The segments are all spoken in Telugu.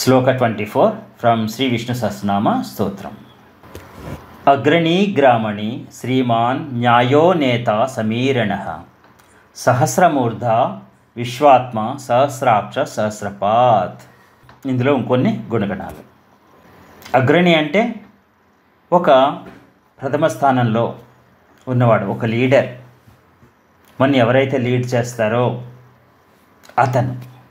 Shloka twenty four from Shri Vishnu Sahasranama స్తోత్రం అగ్రణీ గ్రామణి శ్రీమాన్ న్యాయో నేత సమీరణ సహస్రమూర్ధ విశ్వాత్మ సహస్రాక్ష సహస్రపాత్ ఇందులో ఇంకొన్ని గుణగణాలు అగ్రణి అంటే ఒక ప్రథమ స్థానంలో ఉన్నవాడు ఒక లీడర్ మన ఎవరైతే లీడ్ చేస్తారో అతను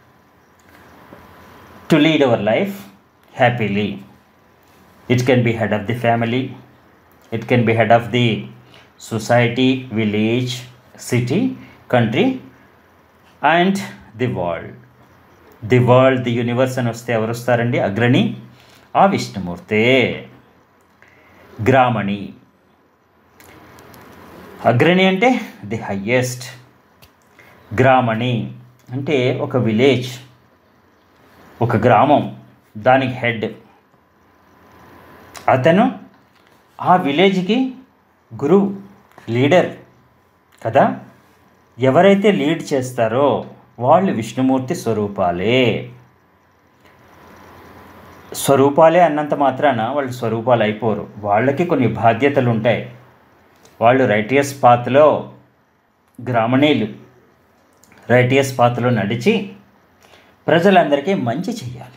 to lead our life happily it can be head of the family it can be head of the society village city country and the world the world the universe అని వస్తే ఎవరు వస్తారండి అగ్రణి ఆ విష్ణుమూర్తే గ్రామణి అగ్రణి అంటే ది హయ్యెస్ట్ గ్రామణి అంటే ఒక విలేజ్ ఒక గ్రామం దానికి హెడ్ అతను ఆ విలేజ్కి గురువు లీడర్ కదా ఎవరైతే లీడ్ చేస్తారో వాళ్ళు విష్ణుమూర్తి స్వరూపాలే స్వరూపాలే అన్నంత మాత్రాన వాళ్ళు స్వరూపాలు అయిపోరు వాళ్ళకి కొన్ని బాధ్యతలు ఉంటాయి వాళ్ళు రైటియస్ పాత్లో గ్రామణీయులు రైటియస్ పాత్లో నడిచి ప్రజలందరికీ మంచి చెయ్యాలి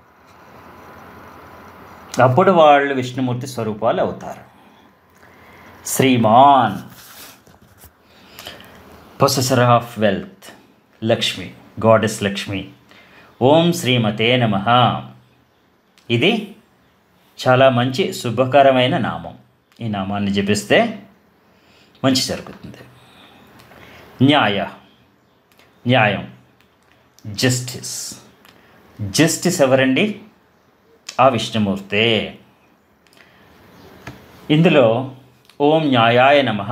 అప్పుడు వాళ్ళు విష్ణుమూర్తి స్వరూపాలు అవుతారు శ్రీమాన్ possessor of wealth Lakshmi goddess Lakshmi ఓం శ్రీమతే నమ ఇది చాలా మంచి శుభకరమైన నామం ఈ నామాన్ని జపిస్తే మంచి జరుగుతుంది న్యాయ న్యాయం జస్టిస్ జస్టిస్ ఎవరండి ఆ విష్ణుమూర్తే ఇందులో ఓం న్యాయాయ నమ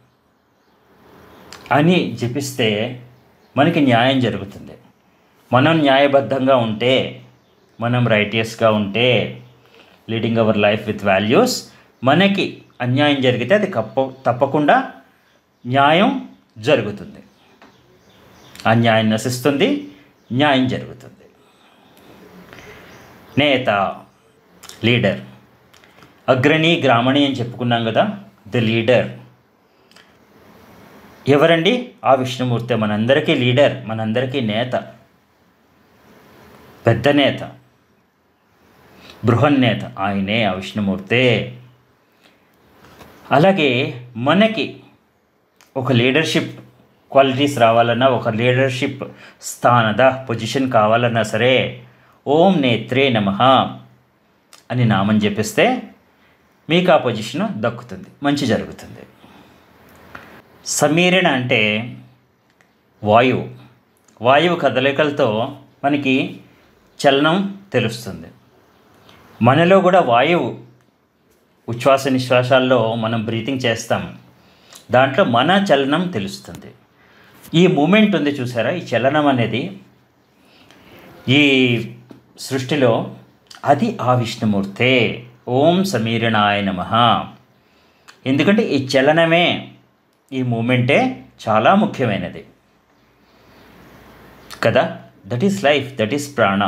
అని జపిస్తే మనకి న్యాయం జరుగుతుంది మనం న్యాయబద్ధంగా ఉంటే మనం రైటియస్గా ఉంటే leading our life with values మనకి అన్యాయం జరిగితే అది కప్ప తప్పకుండా న్యాయం జరుగుతుంది అన్యాయం నశిస్తుంది న్యాయం జరుగుతుంది నేత లీడర్ అగ్రణి గ్రామణి అని చెప్పుకున్నాం కదా ది లీడర్ ఎవరండి ఆ విష్ణుమూర్తి మనందరికీ లీడర్ మనందరికీ నేత పెద్ద నేత బృహన్నేత ఆయనే ఆ విష్ణుమూర్తే అలాగే మనకి ఒక లీడర్షిప్ క్వాలిటీస్ రావాలన్నా ఒక లీడర్షిప్ స్థానద పొజిషన్ కావాలన్నా సరే ఓం నేత్రే నమ అని నామం చెప్పిస్తే మీకు ఆ పొజిషన్ దక్కుతుంది మంచి జరుగుతుంది సమీరణ అంటే వాయువు వాయువు కదలికలతో మనకి చలనం తెలుస్తుంది మనలో కూడా వాయువు ఉచ్ఛ్వాస నిశ్వాసాల్లో మనం బ్రీతింగ్ చేస్తాం దాంట్లో మన చలనం తెలుస్తుంది ఈ మూమెంట్ ఉంది చూసారా ఈ చలనం అనేది ఈ సృష్టిలో అది ఆ విష్ణుమూర్తే ఓం సమీరణాయ నమ ఎందుకంటే ఈ చలనమే ఈ మూమెంటే చాలా ముఖ్యమైనది కదా that is life that is ప్రాణ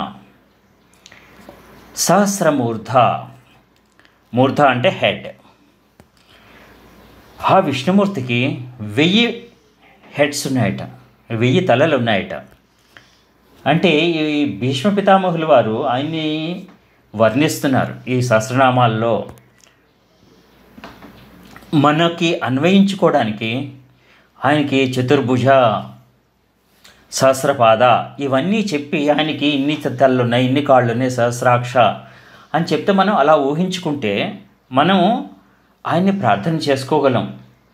సహస్రమూర్ధ మూర్ధ అంటే హెడ్ ఆ విష్ణుమూర్తికి వెయ్యి హెడ్స్ ఉన్నాయట వెయ్యి తలలు ఉన్నాయట అంటే ఈ భీష్మ పితామహులు వారు ఆయన్ని వర్ణిస్తున్నారు ఈ సహస్రనామాల్లో మనకి అన్వయించుకోవడానికి ఆయనకి చతుర్భుజ సహస్రపాద ఇవన్నీ చెప్పి ఆయనకి ఇన్ని తలలు ఉన్నాయి ఇన్ని కాళ్ళు ఉన్నాయి సహస్రాక్ష అని చెప్తే మనం అలా ఊహించుకుంటే మనం ఆయన్ని ప్రార్థన చేసుకోగలం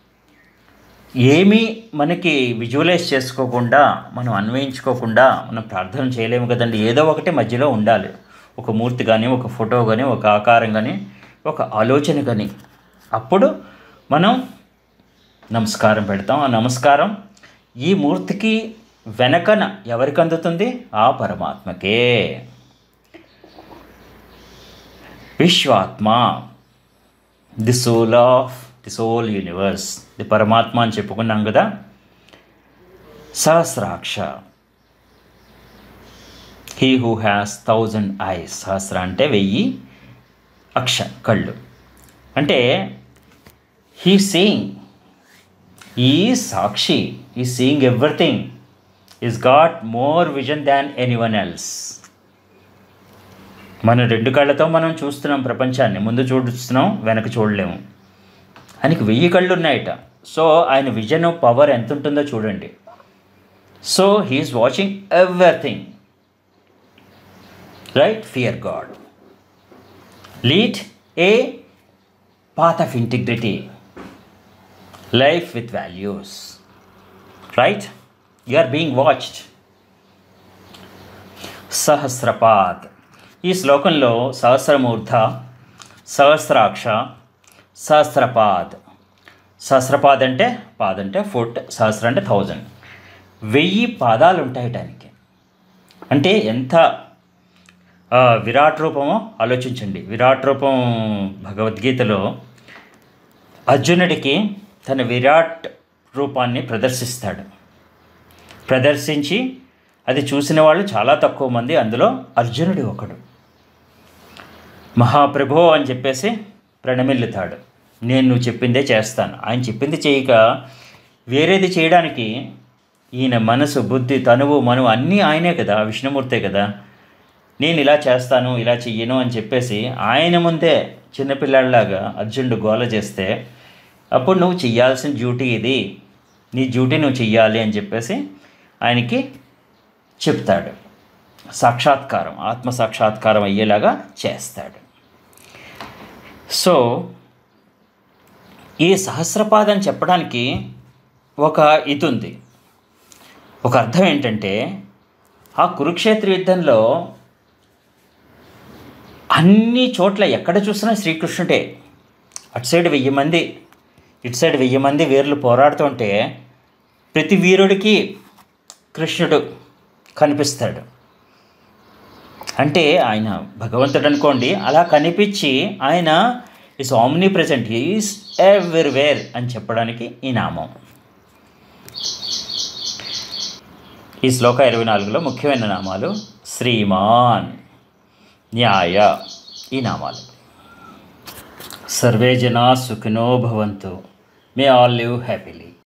ఏమీ మనకి విజువలైజ్ చేసుకోకుండా మనం అన్వయించుకోకుండా మనం ప్రార్థన చేయలేము కదండి ఏదో ఒకటి మధ్యలో ఉండాలి ఒక మూర్తి కానీ ఒక ఫోటో కానీ ఒక ఆకారం కానీ ఒక ఆలోచన కానీ అప్పుడు మనం నమస్కారం పెడతాం ఆ నమస్కారం ఈ మూర్తికి వెనకన ఎవరికి అందుతుంది ఆ పరమాత్మకే విశ్వాత్మ the soul of the soul universe the పరమాత్మ అని చెప్పుకున్నాం కదా సహస్రాక్ష he who has thousand eyes సహస్ర అంటే వెయ్యి అక్ష కళ్ళు అంటే హీ సీయింగ్ ఈ సాక్షి ఈ seeing everything is got more vision than anyone else మన రెండు కళ్ళతో మనం చూస్తున్నాం ప్రపంచాన్ని ముందు చూస్తున్నాం వెనక చూడలేము ఆయనకి వెయ్యి కళ్ళు ఉన్నాయట సో ఆయన విజన్ పవర్ ఎంత ఉంటుందో చూడండి so he is watching everything right fear God lead a path of integrity life with values right you are being watched సహస్రపాద్ ఈ శ్లోకంలో సహస్రమూర్ధ సహస్రాక్ష సహస్రపాద్ సహస్రపాద్ అంటే పాద్ అంటే ఫుట్ సహస్ర అంటే థౌజండ్ వెయ్యి పాదాలు ఉంటాయి దానికి అంటే ఎంత ఆ, విరాట్ రూపమో ఆలోచించండి విరాట్ రూపం భగవద్గీతలో అర్జునుడికి తన విరాట్ రూపాన్ని ప్రదర్శిస్తాడు ప్రదర్శించి అది చూసిన వాళ్ళు చాలా తక్కువ మంది అందులో అర్జునుడి ఒకడు మహాప్రభో అని చెప్పేసి ప్రణమిల్లుతాడు నేను నువ్వు చెప్పిందే చేస్తాను ఆయన చెప్పింది చేయక వేరేది చేయడానికి ఈయన మనసు బుద్ధి తనువు మనువు అన్నీ ఆయనే కదా విష్ణుమూర్తే కదా నేను ఇలా చేస్తాను ఇలా చెయ్యను అని చెప్పేసి ఆయన ముందే చిన్నపిల్లాడిలాగా అర్జునుడు గోల చేస్తే అప్పుడు నువ్వు చెయ్యాల్సిన డ్యూటీ ఇది నీ డ్యూటీ నువ్వు చెయ్యాలి అని చెప్పేసి ఆయనకి చెప్తాడు సాక్షాత్కారం ఆత్మ సాక్షాత్కారం అయ్యేలాగా చేస్తాడు సో ఈ సహస్రపాదం చెప్పడానికి ఒక ఇది ఉంది ఒక అర్థం ఏంటంటే ఆ కురుక్షేత్ర యుద్ధంలో అన్ని చోట్ల ఎక్కడ చూసినా శ్రీకృష్ణుడే అటు సైడ్ వెయ్యి మంది ఇటు సైడ్ వెయ్యి మంది వీరులు పోరాడుతుంటే ప్రతి వీరుడికి కృష్ణుడు కనిపిస్తాడు అంటే ఆయన భగవంతుడు అనుకోండి అలా కనిపించి ఆయన is omnipresent is everywhere అని చెప్పడానికి ఈ నామం ఈ శ్లోక ఇరవై నాలుగులో ముఖ్యమైన నామాలు శ్రీమాన్ న్యాయ ఈ నామాలు సర్వే జనా సుఖినో భవంతు మే ఆల్ లివ్ హ్యాపీలీ